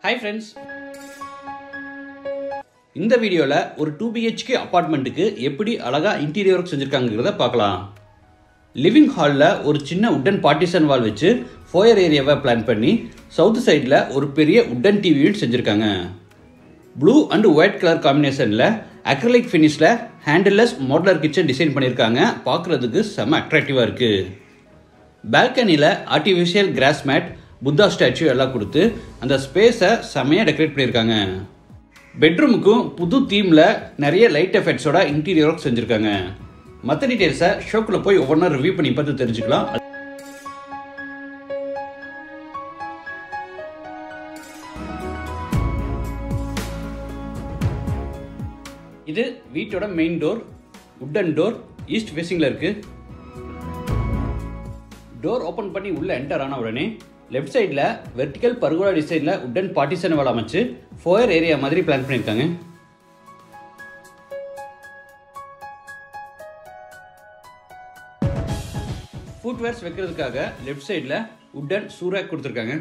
hi friends இந்த வீடியோவில் ஒரு டூ பிஹெச்கே அப்பார்ட்மெண்ட்டுக்கு எப்படி அழகாக இன்டீரியர் ஒர்க் செஞ்சுருக்காங்கிறத பார்க்கலாம் லிவிங் ஹாலில் ஒரு சின்ன உட்டன் பார்ட்டிஷன் வால் வச்சு ஃபோயர் ஏரியாவை பிளான் பண்ணி சவுத் சைடில் ஒரு பெரிய உட்டன் டிவி யூனிட் செஞ்சுருக்காங்க ப்ளூ அண்ட் ஒயிட் கலர் காம்பினேஷனில் அக்ரலிக் ஃபினிஷில் ஹேண்டில்லெஸ் மாடலர் கிச்சன் டிசைன் பண்ணியிருக்காங்க பார்க்குறதுக்கு செம்ம அட்ராக்டிவாக இருக்குது பால்கனியில் artificial grass mat Buddha statue எல்லாம் கொடுத்து அந்த ஸ்பேஸை செமையாக டெக்கரேட் பண்ணியிருக்காங்க பெட்ரூமுக்கும் புது தீமில் நிறைய லைட் எஃபெக்ட்ஸோட இன்டீரியர் ஒர்க் செஞ்சுருக்காங்க மற்ற டீட்டெயில்ஸை ஷோக்குள்ளே போய் ஒவ்வொன்றா ரிவ்யூ பண்ணி பார்த்து தெரிஞ்சுக்கலாம் இது வீட்டோட main door wooden door east ஃபேஸிங்கில் இருக்குது டோர் ஓப்பன் பண்ணி உள்ளே என்டர் ஆன உடனே லெஃப்ட் சைடில் வெர்டிக்கல் பர்கோலா டிசைனில் உட்டன் பார்ட்டிஷன் வால் அமைச்சு ஃபோயர் ஏரியா மாதிரி பிளான் பண்ணியிருக்காங்க ஃபுட்வேர்ஸ் வைக்கிறதுக்காக லெஃப்ட் சைடில் உட்டன் சூராக் கொடுத்துருக்காங்க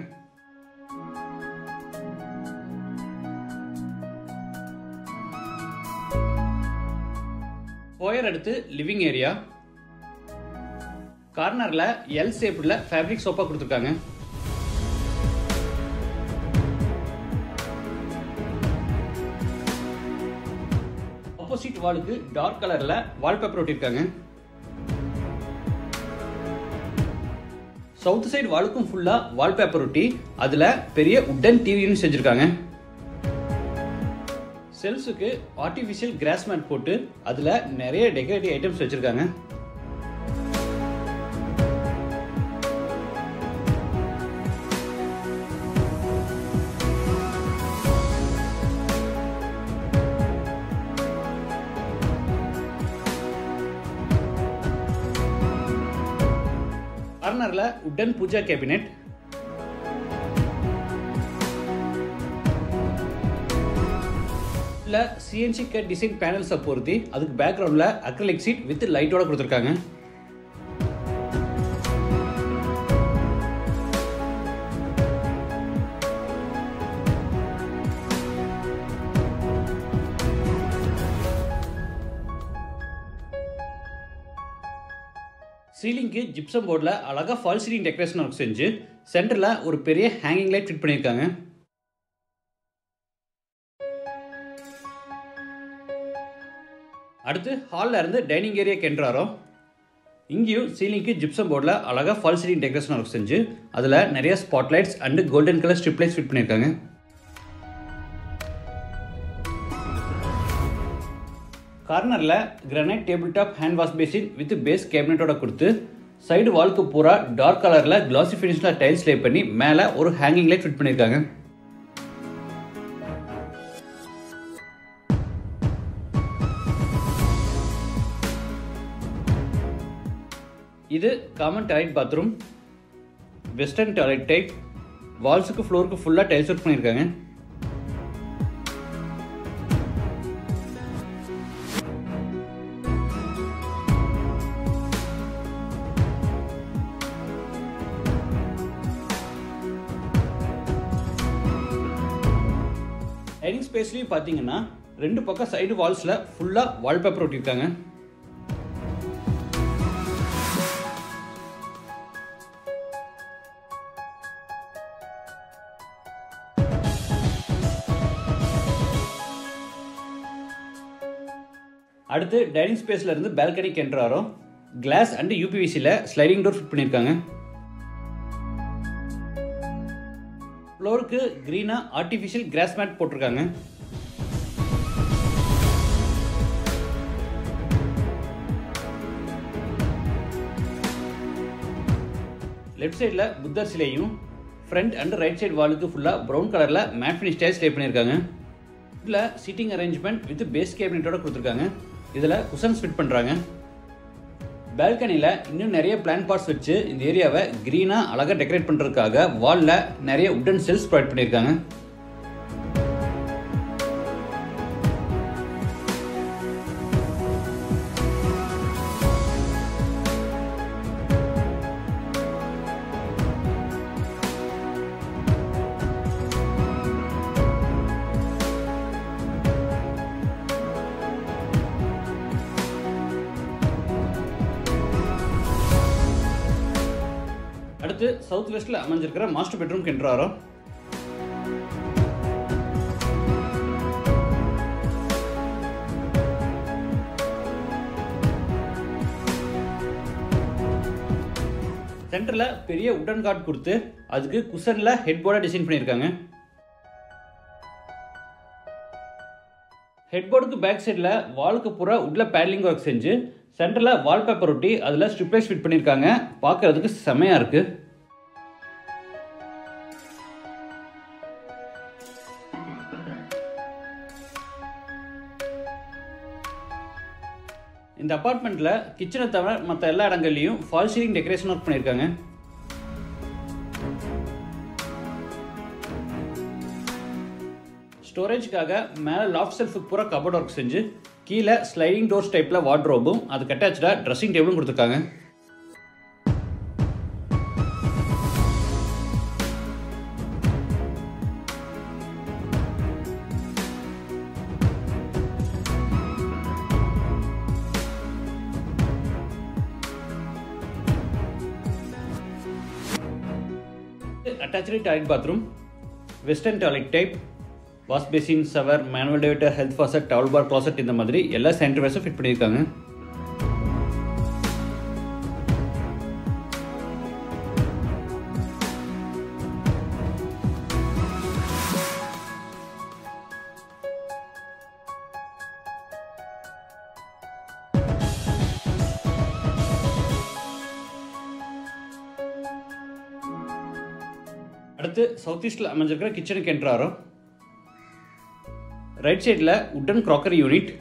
ஃபோயர் அடுத்து லிவிங் ஏரியா கார்னரில் எல் ஷேப்பில் ஃபேப்ரிக் சோஃபா கொடுத்துருக்காங்க ஆப்போசிட் வாலுக்கு டார்க் கலரில் வால்பேப்பர் ஒட்டியிருக்காங்க சவுத் சைடு வாலுக்கும் ஃபுல்லாக வால்பேப்பர் ஒட்டி அதில் பெரிய உட்டன் டிவின்னு செஞ்சுருக்காங்க செல்ஸுக்கு ஆர்டிஃபிஷியல் கிராஸ் மேட் போட்டு அதில் நிறைய டெக்கரேட்டிவ் ஐட்டம்ஸ் வச்சுருக்காங்க கார்னரில் உட்டன் பூஜா கேபினெட் இல்லை சிஎன்சி கட் டிசைன் பேனல்ஸை பொருத்தி அதுக்கு பேக்ரவுண்டில் அக்ரலிக் சீட் வித் லைட்டோட கொடுத்துருக்காங்க சீலிங்க்கு ஜிப்சம் போர்டில் அழகாக ஃபால் சீலிங் டெக்கரேஷன் ஒர்க் செஞ்சு சென்டரில் ஒரு பெரிய ஹேங்கிங் லைட் ஃபிட் பண்ணியிருக்காங்க அடுத்து ஹாலில் இருந்து டைனிங் ஏரியா கென்றாரோ இங்கேயும் சீலிங்க்கு ஜிப்சம் போர்டில் அழகாக ஃபால் சீலிங் டெக்கரேஷன் ஒர்க் செஞ்சு அதில் நிறைய spotlights and golden colour strip lights fit பண்ணியிருக்காங்க கார்னரில் granite table top hand wash basin with base கேபினட்டோட கொடுத்து சைடு வால்க்கு பூரா டார்க் கலரில் கிளாசி ஃபினிஷில் டைல்ஸ் லே பண்ணி மேலே ஒரு ஹேங்கிங் லைட் ஃபிட் பண்ணியிருக்காங்க இது common toilet bathroom western toilet type வால்ஸுக்கு ஃப்ளோருக்கு ஃபுல்லாக டைல்ஸ் ஒர்க் பண்ணியிருக்காங்க டைனிங் ஸ்பேஸ்லையும் பார்த்தீங்கன்னா ரெண்டு பக்கம் சைடு வால்ஸில் ஃபுல்லாக வால்பேப்பர் ஒட்டியிருக்காங்க அடுத்து டைனிங் ஸ்பேஸில் இருந்து பால்கனிக்கு என்ட்ராரோ கிளாஸ் அண்ட் யூபிவிசியில் ஸ்லைடிங் டோர் ஃபிட் பண்ணியிருக்காங்க ஃப்ளோருக்கு க்ரீனாக ஆர்டிஃபிஷியல் கிராஸ் மேட் போட்டிருக்காங்க லெஃப்ட் சைடில் புத்தர் சிலையும் ஃப்ரண்ட் அண்ட் ரைட் சைடு வாலுக்கு ஃபுல்லாக ப்ரௌன் கலரில் மேட் ஃபினிஷ் டைல்ஸ் ஸ்டே பண்ணியிருக்காங்க இதில் சீட்டிங் அரேஞ்ச்மெண்ட் வித் பேஸ் கேபினட்டோட கொடுத்துருக்காங்க இதில் குஷன்ஸ் ஃபிட் பண்ணுறாங்க பால்கனியில் இன்னும் நிறைய பிளான் பார்ட்ஸ் வச்சு இந்த ஏரியாவை க்ரீனாக அழகாக டெக்கரேட் பண்ணுறதுக்காக வாலில் நிறைய உட்டன் செல்ஸ் ப்ரொவைட் பண்ணியிருக்காங்க அடுத்து சவுத் வெஸ்ட்டில் அமைஞ்சிருக்கிற மாஸ்டர் பெட்ரூம் என்ட்ராரோ சென்டரில் பெரிய உடன் கார்ட் கொடுத்து அதுக்கு குஷனில் ஹெட் போர்டாக டிசைன் பண்ணியிருக்காங்க ஹெட் போர்டுக்கு பேக் சைடில் வாலுக்கு பூரா உட்டில் பேட்லிங் ஒர்க் செஞ்சு சென்டரில் வால்பேப்பர் ஒட்டி அதில் ஸ்ட்ரிப்லைஸ் ஃபிட் பண்ணியிருக்காங்க பார்க்குறதுக்கு செமையாக இருக்குது இந்த அப்பார்ட்மெண்ட்டில் கிச்சனை தவிர மற்ற எல்லா இடங்கள்லையும் ஃபால் சீலிங் டெக்கரேஷன் ஒர்க் பண்ணியிருக்காங்க ஸ்டோரேஜ்க்காக மேலே லாஃப்ட் செல்ஃபுக்கு பூரா கபோர்ட் ஒர்க் செஞ்சு கீழே ஸ்லைடிங் டோர்ஸ் டைப்பில் வார்ட்ரோபும் அதுக்கு அட்டாச்சாக ட்ரெஸ்ஸிங் டேபிளும் கொடுத்துருக்காங்க attach toilet bathroom western toilet type wash basin shower manual diverter health faucet towel bar closet இந்த மாதிரி எல்லா சானிடரிவேர்ஸும் ஃபிட் பண்ணியிருக்காங்க அடுத்து சவுத் ஈஸ்டில் அமைஞ்சிருக்கிற கிச்சனுக்கு என்ட்ராரோ ரைட் சைடில் wooden crockery unit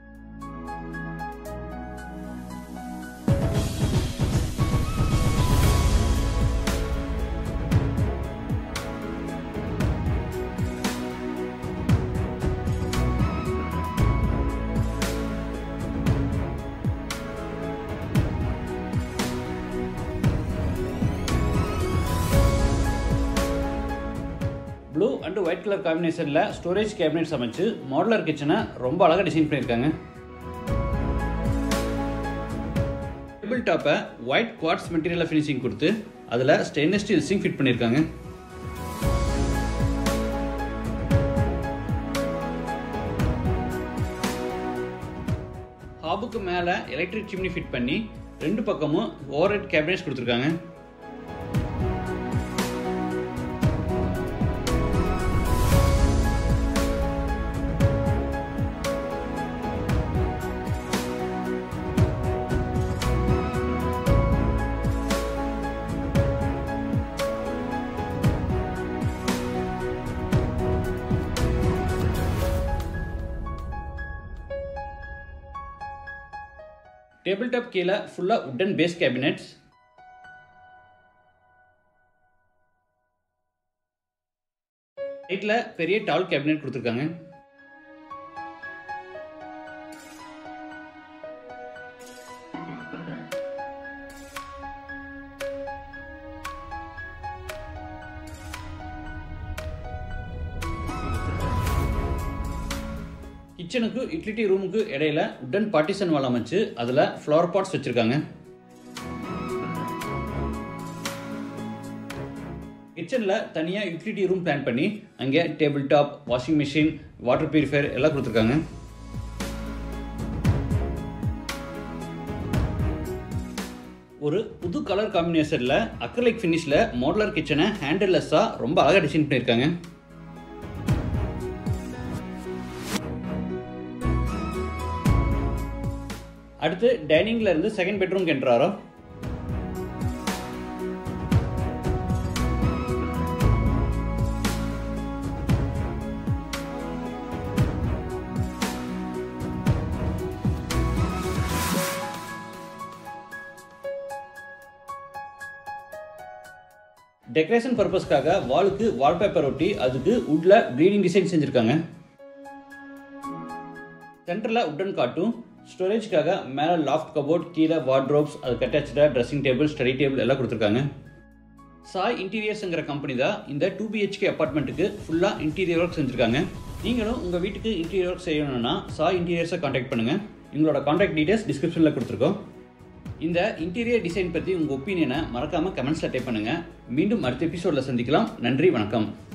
blue and white colour காம்பினேஷனில் ஸ்டோரேஜ் கேபினெட்ஸ் அமைச்சு மாடலர் கிச்சனை ரொம்ப அழகாக டிசைன் பண்ணியிருக்காங்க டேபிள் டாப்பை ஒயிட் குவாட்ஸ் மெட்டீரியலில் ஃபினிஷிங் கொடுத்து அதில் ஸ்டெயின்லெஸ் ஸ்டீல் சிங் ஃபிட் பண்ணியிருக்காங்க ஹாபுக்கு மேலே எலக்ட்ரிக் சிம்னி ஃபிட் பண்ணி ரெண்டு பக்கமும் ஓவர் ஹெட் கேபினெட்ஸ் கொடுத்துருக்காங்க டேபிள் டாப் கீழே ஃபுல்லாக உட்டன் பேஸ் கேபினெட்ஸ் ரைட்டில் பெரிய டால் கேபினெட் கொடுத்துருக்காங்க கிச்சனுக்கு யூட்டிலிட்டி ரூமுக்கு இடையில உடன் பார்ட்டிஷன் வால் அமைச்சு அதில் ஃப்ளவர் பாட்ஸ் வச்சுருக்காங்க கிச்சனில் தனியாக யூட்டிலிட்டி ரூம் பிளான் பண்ணி அங்கே table top washing machine water purifier எல்லாம் கொடுத்துருக்காங்க ஒரு புது கலர் காம்பினேஷனில் அக்ரலிக் ஃபினிஷில் மாடலர் கிச்சனை ஹேண்டில்லெஸ்ஸாக ரொம்ப அழகாக டிசைன் பண்ணியிருக்காங்க அடுத்து டைனிங்ல இருந்து செகண்ட் பெட்ரூம் என்ட்ராரோ டெக்கரேஷன் பர்பஸ்க்காக வாலுக்கு வால்பேப்பர் ஒட்டி அதுக்கு உட்ல ப்ளீடிங் டிசைன் செஞ்சுருக்காங்க சென்டரில் உட்டன் காட்டும் ஸ்டோரேஜ்க்காக மேலே லாஃப்ட் கபோர்ட் கீழே வார்ட்ரோப்ஸ் அதுக்கு அட்டாச்சாக ட்ரெஸ்ஸிங் டேபிள் ஸ்டடி டேபிள் எல்லாம் கொடுத்துருக்காங்க சாய் இன்டீரியர்ஸுங்கிற கம்பெனி தான் இந்த டூ பிஹெச்கே அப்பார்ட்மெண்ட்டுக்கு ஃபுல்லாக இன்டீரியர் ஒர்க் செஞ்சுருக்காங்க நீங்களும் உங்கள் வீட்டுக்கு இன்டீரியர் ஒர்க் செய்யணும்னா சாய் இன்டீரியர்ஸை காண்டாக்ட் பண்ணுங்கள் எங்களோட காண்டாக்ட் டீட்டெயில்ஸ் டிஸ்கிரிப்ஷனில் கொடுத்துருக்கோம் இந்த இன்டீரியர் டிசைன் பற்றி உங்கள் ஒப்பீனியனை மறக்காமல் கமெண்ட்ஸில் டைப் பண்ணுங்கள் மீண்டும் அடுத்த எபிசோடில் சந்திக்கலாம் நன்றி வணக்கம்